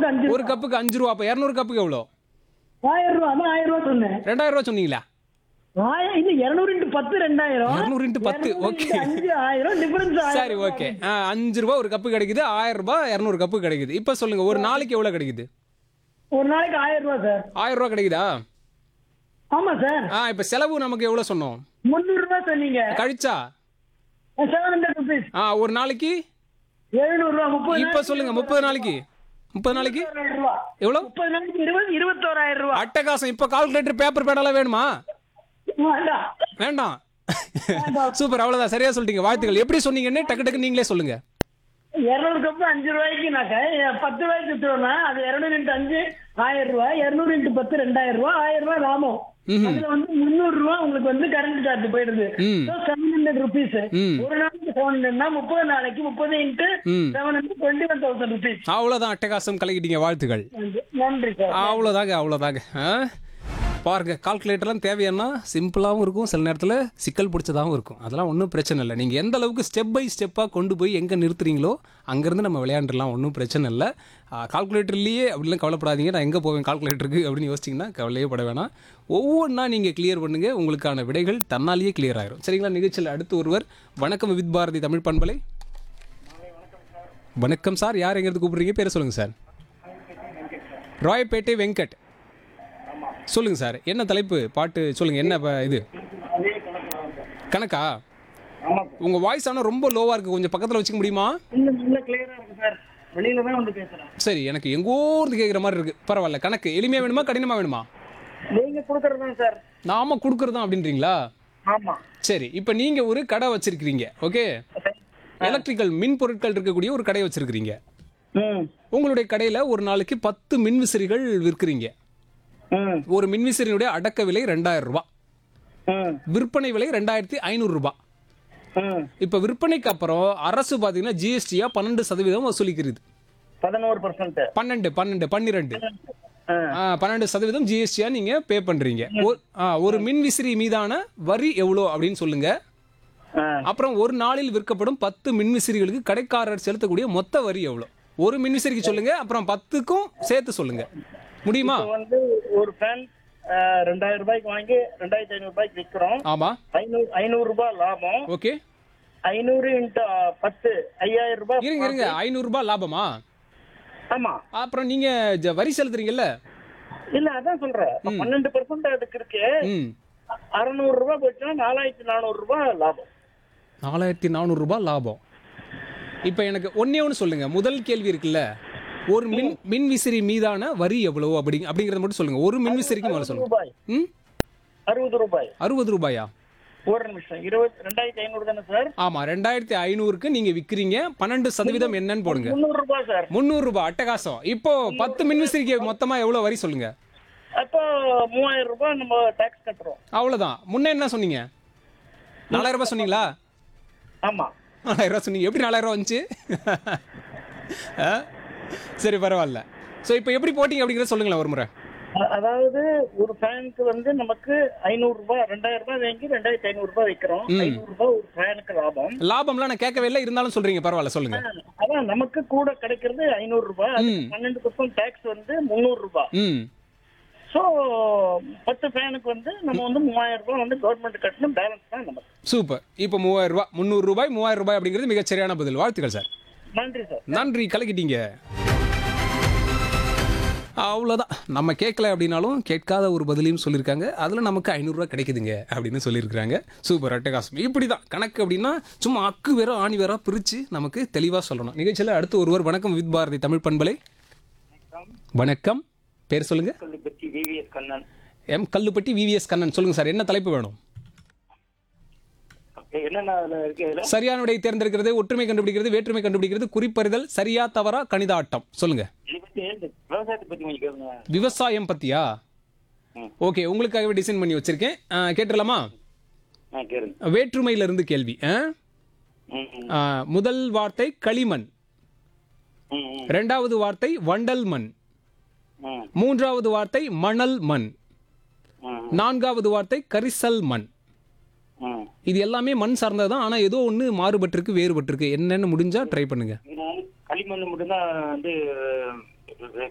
கப்புக்கு அஞ்சு ஒரு கப்புக்கு அஞ்சு ரூபா அப்போ இரநூறு கப்புக்கு எவ்வளோ ஆயிரம் ரூபா அதான் ஆயிரம் ரூபா சொன்னேன் ரெண்டாயிரம் ரூபா சொன்னீங்களா ஆயிரம் இது இருநூறு இன்ட்டு பத்து ரெண்டாயிரம் இரநூறு இன்ட்டு பத்து, 200 okay. into அஞ்சு ஆயிரம் டிஃபரன்ஸ் சரி ஓகே அஞ்சு ரூபா ஒரு கப்பு கிடைக்குது ஆயிரம் ரூபாய் இரநூறு கப்பு கிடைக்குது இப்போ சொல்லுங்க ஒரு நாளைக்கு எவ்வளோ கிடைக்குது ஒரு நாளைக்கு ஆயிரம் ரூபா சார் ஆயிரம் ரூபா கிடைக்குதா ஆமா சார் ஆ இப்போ செலவு நமக்கு எவ்வளோ சொன்னோம் முந்நூறு ரூபாய் சொன்னீங்க கழிச்சா செவன் ஹண்ட்ரட் ருபீஸ் ஆ ஒரு நாளைக்கு எழுநூறு ரூபா முப்பது இப்போ சொல்லுங்க முப்பது நாளைக்கு முப்பது நாளைக்கு நாளைக்கு ரூபா எவ்வளோ முப்பது நாளைக்கு இருபது இருபத்தோராயிரம் ரூபா அட்டகாசம் இப்போ கால்குலேட்டர் பேப்பர் பேடெல்லாம் வேணுமா வேண்டாம் வேண்டாம் சூப்பர் அவ்வளோதான் சரியா சொல்லிட்டீங்க வாழ்த்துக்கள் எப்படி சொன்னீங்கன்னு டக்கு டக்கு நீங்களே சொல்லுங்க இருநூறு கப்பு அஞ்சு ரூபாய்க்குனாக்க எ- பத்து ரூபாய்க்கு வித்துறோம்னா அது இருநூறு இன்ட்டு அஞ்சு ஆயிரம் ரூபாய் இருநூறு இன்ட்டு பத்து ரெண்டாயிரம் ரூபாய் ஆயிரம் ரூபாய் லாபம் அதுல வந்து முந்நூறு ரூபாய் உங்களுக்கு வந்து கரண்ட் சார்ஜ் போயிடுது ம். செவன் ஹண்ட்ரட் ருபீஸ் ம். ஒரு நாளைக்கு செவன் ஹண்ட்ரட்னா முப்பது நாளைக்கு முப்பது இன்ட்டு ம். Seven hundred twenty one thousand rupees அவ்வளோதான் அட்டகாசம் கலக்கிட்டீங்க வாழ்த்துக்கள் நன்றி சார் அவ்வளோதாங்க அவ்வளோதாங்க ஆ பாருங்க கால்குலேட்டர்லாம் தேவையானா சிம்பிளாகவும் இருக்கும் சில நேரத்தில் சிக்கல் பிடிச்சதாகவும் இருக்கும் அதெல்லாம் ஒன்றும் பிரச்சனை இல்லை நீங்கள் எந்த அளவுக்கு ஸ்டெப் பை ஸ்டெப்பாக கொண்டு போய் எங்கே நிறுத்துறீங்களோ அங்கேருந்து நம்ம விளையாண்டுலாம் ஒன்றும் பிரச்சனை இல்லை கால்குலேட்டர்லேயே அப்படிலாம் கவலைப்படாதீங்க நான் எங்கே போவேன் கால்குலேட்டருக்கு அப்படின்னு யோசிச்சிங்கன்னா கவலையே பட வேணாம் ஒவ்வொன்றா நீங்கள் கிளியர் பண்ணுங்கள் உங்களுக்கான விடைகள் தன்னாலேயே கிளியர் ஆயிரும் சரிங்களா நிகழ்ச்சியில் அடுத்து ஒருவர் வணக்கம் வித் பாரதி தமிழ் பண்பலை வணக்கம் சார் யார் எங்கிறது கூப்பிடுறீங்க பேரை சொல்லுங்கள் சார் ராயப்பேட்டை வெங்கட் சொல்லுங்க சார் என்ன தலைப்பு பாட்டு சொல்லுங்க என்ன ப- இது கணக்கா உங்க வாய்ஸ் ஆனால் ரொம்ப லோவா இருக்கு கொஞ்சம் பக்கத்துல வச்சுக்க முடியுமா இன்னும் நல்ல கிளியரா இருக்கு சார் வெளியில தான் வந்து பேசுறேன் சரி எனக்கு எங்கோ இருந்து கேட்குற மாதிரி இருக்கு பரவாயில்ல கணக்கு எளிமையா வேணுமா கடினமா வேணுமா நீங்க கொடுக்கறது தான் சார் நாம கொடுக்கறதா அப்படின்றீங்களா ஆமா சரி இப்போ நீங்க ஒரு கடை வச்சிருக்கிறீங்க ஓகே எலக்ட்ரிக்கல் மின் பொருட்கள் இருக்கக்கூடிய ஒரு கடை வச்சிருக்கிறீங்க ம் உங்களுடைய கடையில ஒரு நாளைக்கு பத்து மின்விசிறிகள் விற்கிறீங்க ம் ஒரு மின்விசிறியினுடைய அடக்க விலை ரெண்டாயிரம் ரூபாய் ம் விற்பனை விலை ரெண்டாயிரத்தி ஐநூறு ரூபாய் ம் இப்போ விற்பனைக்கு அப்புறம் அரசு பார்த்தீங்கன்னா ஜிஎஸ்டியா பன்னெண்டு சதவீதம் வசூலிக்கிறது பதினோரு பர்சன்ட் பன்னெண்டு பன்னெண்டு பன்னிரெண்டு ஆ, பன்னெண்டு சதவீதம் ஜிஎஸ்டியா நீங்க பே பண்றீங்க ஒரு- ஆ, ஒரு மின் விசிறி மீதான வரி எவ்வளோ அப்படின்னு சொல்லுங்க அப்புறம் ஒரு நாளில் விற்கப்படும் பத்து மின்விசிறிகளுக்கு கடைக்காரர் செலுத்தக்கூடிய மொத்த வரி எவ்வளோ ஒரு மின்விசிறிக்கு சொல்லுங்க அப்புறம் பத்துக்கும் சேர்த்து சொல்லுங்க முடியுமா வந்து ஒரு ஃபேன் ரெண்டாயிரம் ரூபாய்க்கு வாங்கி ரெண்டாயிரத்தி ஐநூறு ரூபாய்க்கு விற்கிறோம் ஆமா ஐநூறு ஐநூறு ரூபாய் லாபம் ஓகே ஐநூறு இன்ட்டு பத்து ஐயாயிரம் ரூபாய் இருங்க இருங்க ஐநூறு ரூபாய் லாபமா ஆமா அப்புறம் நீங்க ஜ- வரி செலுத்துறீங்கல்ல இல்ல அதான் சொல்றேன் இப்ப பன்னெண்டு பர்சன்ட் அதுக்கு இருக்கு ம் அறுநூறு ரூபாய் போச்சுன்னா நாலாயிரத்தி நானூறு ரூபாய் லாபம் நாலாயிரத்தி நானூறு ரூபாய் லாபம் இப்போ எனக்கு ஒண்ணே ஒன்று சொல்லுங்க முதல் கேள்வி இருக்குல்ல ஒரு மின் மின் விசிறி மீதான வரி எவ்வளவு அப்படி அப்படிங்கறத மட்டும் சொல்லுங்க ஒரு மின் விசிறிக்கு முதல்ல சொல்லுங்க ரூபாய் ம் அறுபது ரூபாய் அறுபது ரூபாயா ஒரு நிமிஷம் இருபது ரெண்டாயிரத்தி ஐநூறு தானே சார் ஆமா ரெண்டாயிரத்தி ஐநூறுக்கு நீங்க விக்கிறீங்க பன்னெண்டு சதவீதம் என்னன்னு போடுங்க முந்நூறு ரூபாய் சார் முந்நூறு ரூபாய் அட்டகாசம் இப்போ பத்து மின் விசிறிக்கு மொத்தமா எவ்வளவு வரி சொல்லுங்க அப்போ மூவாயிரம் ரூபாய் நம்ம டாக்ஸ் கட்டுறோம் அவ்வளவுதான் முன்ன என்ன சொன்னீங்க நாலாயிரம் ரூபாய் சொன்னீங்களா ஆமா நாலாயிரம் ரூபாய் சொன்னீங்க எப்படி நாலாயிரம் ரூபாய் வந்துச்சு ஆ? சரி பரவாயில்ல ஸோ இப்போ எப்படி போட்டீங்க அப்படிங்கிறத சொல்லுங்களேன் ஒரு முறை அ- அதாவது ஒரு ஃபேனுக்கு வந்து நமக்கு ஐநூறு ரூபாய் ரெண்டாயிரம் ரூபாய் வாங்கி ரெண்டாயிரத்தி ஐநூறு ரூபாய் விற்கிறோம் ஐநூறு ரூபாய் ஒரு ஃபேனுக்கு லாபம் லாபம்லாம் நான் கேட்கவே இல்லை இருந்தாலும் சொல்றீங்க பரவாயில்ல சொல்லுங்க அதான் நமக்கு கூட கிடைக்கிறது ஐநூறு ரூபாய் அதுக்கு பன்னெண்டு பர்சன்ட் டாக்ஸ் வந்து முந்நூறு ரூபாய் ம் ஸோ பத்து ஃபேனுக்கு வந்து நம்ம வந்து மூவாயிரம் ரூபாய் வந்து கவர்மெண்ட் கட்டணும் பேலன்ஸ் தான் நமக்கு சூப்பர் இப்போ மூவாயிரம் ரூபாய் முந்நூறு ரூபாய் மூவாயிரம் ரூபாய் அப்படிங்கிறது மிகச் சரியான பதில் வாழ்த்துக்கள் சார் நன்றி சார் நன்றி கலக்கிட்டீங்க அவ்வளோதான் நம்ம கேட்கல அப்படின்னாலும் கேட்காத ஒரு பதிலையும் சொல்லியிருக்காங்க அதில் நமக்கு ஐநூறுரூவா கிடைக்குதுங்க அப்படின்னு சொல்லியிருக்கிறாங்க சூப்பர் அட்டகாசம் இப்படி தான் கணக்கு அப்படின்னா சும்மா அக்கு வேற ஆணி வேற பிரித்து நமக்கு தெளிவாக சொல்லணும் நிகழ்ச்சியில் அடுத்து ஒருவர் வணக்கம் வித் பாரதி தமிழ் பண்பலை வணக்கம் பேர் சொல்லுங்க பற்றி V V S Kannan M Kallupatti V V S Kannan சொல்லுங்க சார் என்ன தலைப்பு வேணும் என்னென்ன அதில் இருக்கு இதில் சரியான விடை தேர்ந்தெடுக்கிறது ஒற்றுமை கண்டுபிடிக்கிறது வேற்றுமை கண்டுபிடிக்கிறது குறிப்பறிதல் சரியா தவறா கணிதாட்டம் சொல்லுங்க இதை பற்றி விவசாயத்தை பற்றி கொஞ்சம் கேளுங்க விவசாயம் பத்தியா ம். ஓகே உங்களுக்காகவே டிசைன் பண்ணி வச்சிருக்கேன் ஆ, கேட்டுடலாமா ஆ கேளுங்க வேற்றுமையில இருந்து கேள்வி ஆ? ம் ம் ஆ, முதல் வார்த்தை களிமண் ம் ம் ரெண்டாவது வார்த்தை வண்டல் மண் ம் மூன்றாவது வார்த்தை மணல் மண் ம் நான்காவது வார்த்தை கரிசல் மண் ம் இது எல்லாமே மண் சார்ந்தது தான் ஆனால் ஏதோ ஒன்று மாறுபட்டிருக்கு வேறுபட்டிருக்கு என்னன்னு முடிஞ்சா ட்ரை பண்ணுங்க இது வந்து களிமண் மட்டும்தான் வந்து